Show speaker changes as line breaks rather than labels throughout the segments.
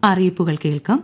അറിയിപ്പുകൾ കേൾക്കാം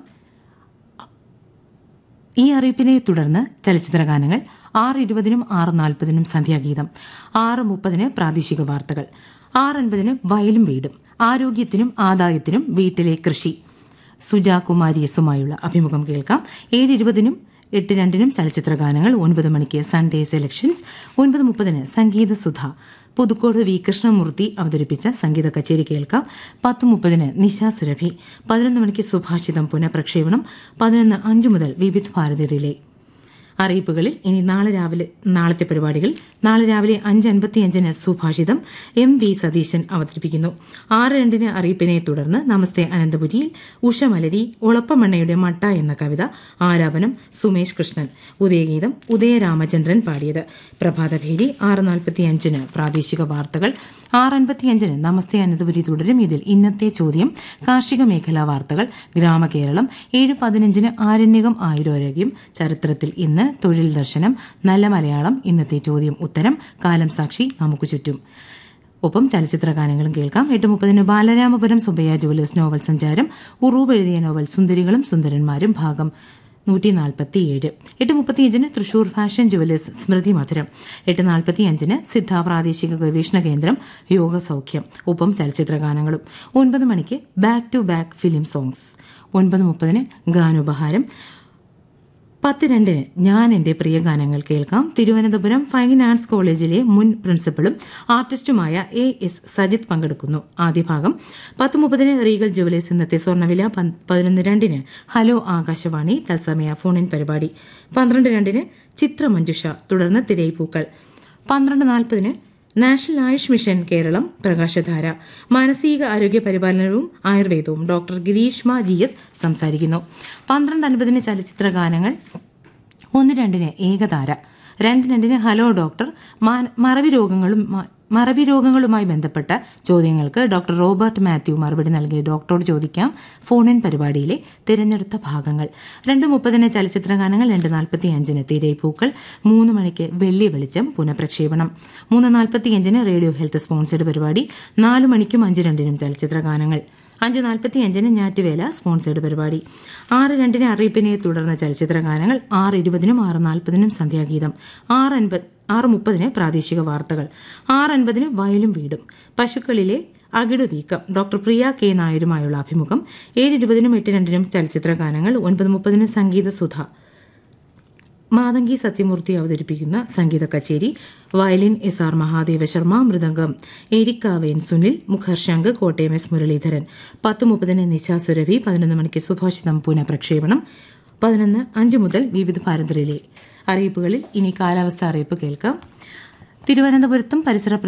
ഈ അറിയിപ്പിനെ തുടർന്ന് ചലച്ചിത്ര ഗാനങ്ങൾ ആറ് ഇരുപതിനും ആറ് നാൽപ്പതിനും സന്ധ്യാഗീതം ആറ് മുപ്പതിന് പ്രാദേശിക വാർത്തകൾ ആറ് അൻപതിന് വയലും വീടും ആരോഗ്യത്തിനും ആദായത്തിനും വീട്ടിലെ കൃഷി സുജാ കുമാരി എസുമായുള്ള അഭിമുഖം കേൾക്കാം ഏഴ് ഇരുപതിനും എട്ട് രണ്ടിനും ചലച്ചിത്ര ഗാനങ്ങൾ ഒൻപത് മണിക്ക് സൺഡേ സെലക്ഷൻസ് ഒൻപത് മുപ്പതിന് സംഗീത സുധ പുതുക്കോട് വി കൃഷ്ണമൂർത്തി അവതരിപ്പിച്ച സംഗീത കച്ചേരി കേൾക്കാം പത്ത് മുപ്പതിന് നിശ സുരഭി പതിനൊന്ന് മണിക്ക് സുഭാഷിതം പുനഃപ്രക്ഷേപണം പതിനൊന്ന് അഞ്ച് മുതൽ വിവിധ് ഭാരതി റിലേ അറിയിപ്പുകളിൽ ഇനി നാളെ രാവിലെ നാളത്തെ പരിപാടികൾ നാളെ രാവിലെ അഞ്ച് അൻപത്തിയഞ്ചിന് സുഭാഷിതം എം വി സതീശൻ അവതരിപ്പിക്കുന്നു ആറ് രണ്ടിന് അറിയിപ്പിനെ തുടർന്ന് നമസ്തേ അനന്തപുരിയിൽ ഉഷമലരി ഉളപ്പമണ്ണയുടെ മട്ട എന്ന കവിത ആലാപനം സുമേഷ് കൃഷ്ണൻ ഉദയഗീതം ഉദയരാമചന്ദ്രൻ പാടിയത് പ്രഭാതഭേരി ആറ് നാൽപ്പത്തിയഞ്ചിന് പ്രാദേശിക വാർത്തകൾ ആറ് അൻപത്തിയഞ്ചിന് നമസ്തേ അനന്തപുരി തുടരും ഇതിൽ ഇന്നത്തെ ചോദ്യം കാർഷിക മേഖലാ വാർത്തകൾ ഗ്രാമകേരളം ഏഴ് പതിനഞ്ചിന് ആരണ്യകം ആയുരാരോഗ്യം ചരിത്രത്തിൽ ഇന്ന് തൊഴിൽ ദർശനം നല്ല മലയാളം ഇന്നത്തെ ചോദ്യം ഉത്തരം കാലം സാക്ഷി നമുക്ക് ചുറ്റും ഒപ്പം ചലച്ചിത്ര ഗാനങ്ങളും കേൾക്കാം എട്ട് മുപ്പതിന് ബാലരാമപുരം സുബയ്യ ജുവലേഴ്സ് നോവൽ സഞ്ചാരം ഉറൂബ് എഴുതിയ നോവൽ സുന്ദരികളും സുന്ദരന്മാരും ഭാഗം നൂറ്റി നാൽപ്പത്തിയേഴ് എട്ട് മുപ്പത്തിയഞ്ചിന് തൃശൂർ ഫാഷൻ ജുവലേഴ്സ് സ്മൃതി മധുരം എട്ട് നാൽപ്പത്തിയഞ്ചിന് സിദ്ധ പ്രാദേശിക ഗവേഷണ കേന്ദ്രം യോഗ സൗഖ്യം ഒപ്പം ചലച്ചിത്ര ഗാനങ്ങളും ഒൻപത് മണിക്ക് back to back film songs ഒൻപത് മുപ്പതിന് ഗാനോപഹാരം പത്ത് രണ്ടിന് ഞാൻ എന്റെ പ്രിയ ഗാനങ്ങൾ കേൾക്കാം തിരുവനന്തപുരം ഫൈൻ ആർട്സ് കോളേജിലെ മുൻ പ്രിൻസിപ്പളും ആർട്ടിസ്റ്റുമായ എ എസ് സജിത് പങ്കെടുക്കുന്നു ആദ്യ ഭാഗം പത്ത് മുപ്പതിന് റീഗൽ ജുവലേഴ്സ് ഇന്നത്തെ സ്വർണ്ണവില പതിനൊന്ന് രണ്ടിന് ഹലോ ആകാശവാണി തത്സമയ ഫോൺ ഇൻ പരിപാടി പന്ത്രണ്ട് രണ്ടിന് ചിത്രമഞ്ജുഷ തുടർന്ന് തിരയിപ്പൂക്കൾ പന്ത്രണ്ട് നാൽപ്പതിന് നാഷണൽ ആയുഷ് മിഷൻ കേരളം പ്രകാശധാര മാനസിക ആരോഗ്യ പരിപാലനവും ആയുർവേദവും ഡോക്ടർ ഗിരീഷ്മ ജി എസ് സംസാരിക്കുന്നു പന്ത്രണ്ട് അൻപതിന് ചലച്ചിത്ര ഗാനങ്ങൾ ഒന്ന് രണ്ടിന് ഏകതാര രണ്ട് രണ്ടിന് ഹലോ ഡോക്ടർ മറവി രോഗങ്ങളും മറവി രോഗങ്ങളുമായി ബന്ധപ്പെട്ട ചോദ്യങ്ങൾക്ക് ഡോക്ടർ റോബർട്ട് മാത്യു മറുപടി നൽകി ഡോക്ടറോട് ചോദിക്കാം ഫോൺ ഇൻ പരിപാടിയിലെ തിരഞ്ഞെടുത്ത ഭാഗങ്ങൾ രണ്ട് മുപ്പതിന് ചലച്ചിത്ര ഗാനങ്ങൾ രണ്ട് നാൽപ്പത്തി അഞ്ചിന് തിരയിപ്പൂക്കൾ മൂന്ന് മണിക്ക് വെള്ളി വെളിച്ചം പുനഃപ്രക്ഷേപണം മൂന്ന് നാൽപ്പത്തിയഞ്ചിന് റേഡിയോ ഹെൽത്ത് സ്പോൺസേഡ് പരിപാടി നാല് മണിക്കും അഞ്ച് രണ്ടിനും ചലച്ചിത്ര ഗാനങ്ങൾ അഞ്ച് നാൽപ്പത്തി അഞ്ചിന് ഞാറ്റുവേല സ്പോൺസേഡ് പരിപാടി ആറ് രണ്ടിന് അറിയിപ്പിനെ തുടർന്ന് ചലച്ചിത്ര ഗാനങ്ങൾ ആറ് ഇരുപതിനും ആറ് നാൽപ്പതിനും സന്ധ്യാഗീതം ആറ് അൻപത് ആറ് മുപ്പതിന് പ്രാദേശിക വാർത്തകൾ ആറ് അൻപതിന് വയലും വീടും പശുക്കളിലെ അകിടു വീക്കം ഡോക്ടർ പ്രിയ കെ നായരുമായുള്ള അഭിമുഖം ഏഴ് ഇരുപതിനും എട്ട് രണ്ടിനും ചലച്ചിത്ര ഗാനങ്ങൾ ഒൻപത് മുപ്പതിന് സംഗീത സുധ മാതങ്കി സത്യമൂർത്തി അവതരിപ്പിക്കുന്ന സംഗീത കച്ചേരി violin S R Mahadeva Sharma mridangam എരിക്കാവേൻ സുനിൽ മുഖർശങ്ക് കോട്ടയം എസ് മുരളീധരൻ പത്ത് മുപ്പതിന് നിശാ സുരഭി പതിനൊന്ന് മണിക്ക് സുഭാഷിതം പുനഃപ്രക്ഷേപണം പതിനൊന്ന് അഞ്ച് മുതൽ വിവിധ ഭാരതറിലെ അറിയിപ്പുകളിൽ ഇനി കാലാവസ്ഥ അറിയിപ്പ് കേൾക്കാം തിരുവനന്തപുരത്തും പരിസര